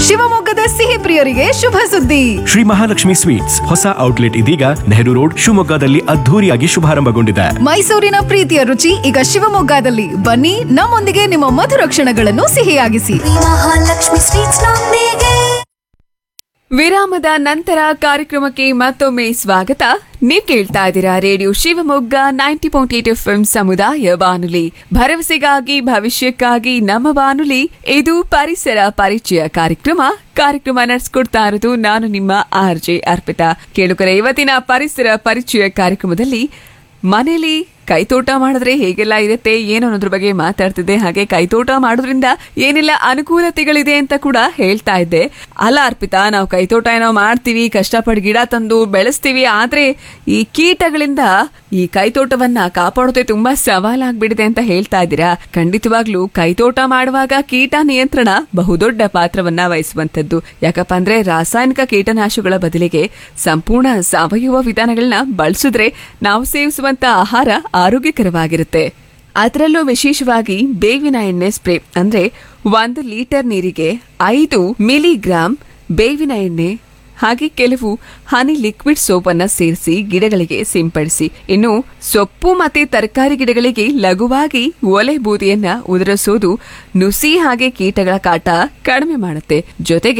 ಶಿವಮೊಗ್ಗದ ಸಿಹಿ ಪ್ರಿಯರಿಗೆ ಶುಭ ಸುದ್ದಿ ಶ್ರೀ ಮಹಾಲಕ್ಷ್ಮಿ ಸ್ವೀಟ್ಸ್ ಹೊಸ ಔಟ್ಲೆಟ್ ಇದೀಗ ನೆಹರು ರೋಡ್ ಶಿವಮೊಗ್ಗದಲ್ಲಿ ಅದ್ಧೂರಿಯಾಗಿ ಶುಭಾರಂಭಗೊಂಡಿದೆ ಮೈಸೂರಿನ ಪ್ರೀತಿಯ ರುಚಿ ಈಗ ಶಿವಮೊಗ್ಗದಲ್ಲಿ ಬನ್ನಿ ನಮ್ಮೊಂದಿಗೆ ನಿಮ್ಮ ಮಧುರ ಕ್ಷಣಗಳನ್ನು ಸಿಹಿಯಾಗಿಸಿ ಮಹಾಲಕ್ಷ್ಮಿ ಸ್ವೀಟ್ಸ್ ನೊಂದಿಗೆ ವಿರಾಮದ ನಂತರ ಕಾರ್ಯಕ್ರಮಕ್ಕೆ ಮತ್ತೊಮ್ಮೆ ಸ್ವಾಗತ ನೀವ್ ಕೇಳ್ತಾ ಇದ್ದೀರಾ radio Shivamogga ninety point eight F ಸಮುದಾಯ ಬಾನುಲಿ ಭರವಸೆಗಾಗಿ ಭವಿಷ್ಯಕ್ಕಾಗಿ ನಮ್ಮ ಬಾನುಲಿ ಇದು ಪರಿಸರ ಪರಿಚಯ ಕಾರ್ಯಕ್ರಮ ಕಾರ್ಯಕ್ರಮ ನಡೆಸ್ಕೊಡ್ತಾ ಇರೋದು ನಾನು ನಿಮ್ಮ ಆರ್ ಜೆ ಅರ್ಪಿತಾ ಕೇಳುಗರೆ ಇವತ್ತಿನ ಪರಿಸರ ಪರಿಚಯ ಕಾರ್ಯಕ್ರಮದಲ್ಲಿ ಮನೇಲಿ ಕೈತೋಟ ಮಾಡಿದ್ರೆ ಹೇಗೆಲ್ಲ ಇರುತ್ತೆ ಏನು ಅನ್ನೋದ್ರ ಬಗ್ಗೆ ಮಾತಾಡ್ತಿದ್ದೆ ಹಾಗೆ ಕೈತೋಟ ಮಾಡೋದ್ರಿಂದ ಏನೆಲ್ಲ ಅನುಕೂಲತೆಗಳಿದೆ ಅಂತ ಕೂಡ ಹೇಳ್ತಾ ಇದ್ದೆ ಅಲ್ಲ ಅರ್ಪಿತಾ ನಾವು ಕೈತೋಟ ಏನೋ ಮಾಡ್ತೀವಿ ಕಷ್ಟಪಟ್ಟು ಗಿಡ ತಂದು ಬೆಳೆಸ್ತೀವಿ ಆದ್ರೆ ಈ ಕೀಟಗಳಿಂದ ಈ ಕೈತೋಟವನ್ನ ಕಾಪಾಡೋದೇ ತುಂಬಾ ಸವಾಲಾಗ್ಬಿಡಿದೆ ಅಂತ ಹೇಳ್ತಾ ಇದ್ದೀರಾ ಖಂಡಿತವಾಗ್ಲೂ ಕೈತೋಟ ಮಾಡುವಾಗ ಕೀಟ ನಿಯಂತ್ರಣ ಬಹುದೊಡ್ಡ ಪಾತ್ರವನ್ನ ವಹಿಸುವಂತದ್ದು ಯಾಕಪ್ಪ ಅಂದ್ರೆ ರಾಸಾಯನಿಕ ಕೀಟನಾಶಕಗಳ ಬದಲಿಗೆ ಸಂಪೂರ್ಣ ಸಾವಯವ ವಿಧಾನಗಳನ್ನ ಬಳಸಿದ್ರೆ ನಾವು ಸೇವಿಸುವಂತ ಆಹಾರ ಆರೋಗ್ಯಕರವಾಗಿರುತ್ತೆ ಅದರಲ್ಲೂ ವಿಶೇಷವಾಗಿ ಬೇವಿನ ಎಣ್ಣೆ ಸ್ಪ್ರೇ ಅಂದ್ರೆ ಒಂದು ಲೀಟರ್ ನೀರಿಗೆ ಐದು ಮಿಲಿಗ್ರಾಂ ಬೇವಿನ ಎಣ್ಣೆ ಹಾಗೆ ಕೆಲವು ಹನಿ ಲಿಕ್ವಿಡ್ ಸೋಪ್ ಅನ್ನ ಸೇರಿಸಿ ಗಿಡಗಳಿಗೆ ಸಿಂಪಡಿಸಿ ಇನ್ನು ಸೊಪ್ಪು ಮತ್ತೆ ತರಕಾರಿ ಗಿಡಗಳಿಗೆ ಲಘುವಾಗಿ ಒಲೆ ಬೂದಿಯನ್ನ ಉದುರಿಸೋದು ನುಸಿ ಹಾಗೆ ಕೀಟಗಳ ಕಾಟ ಕಡಿಮೆ ಮಾಡುತ್ತೆ ಜೊತೆಗೆ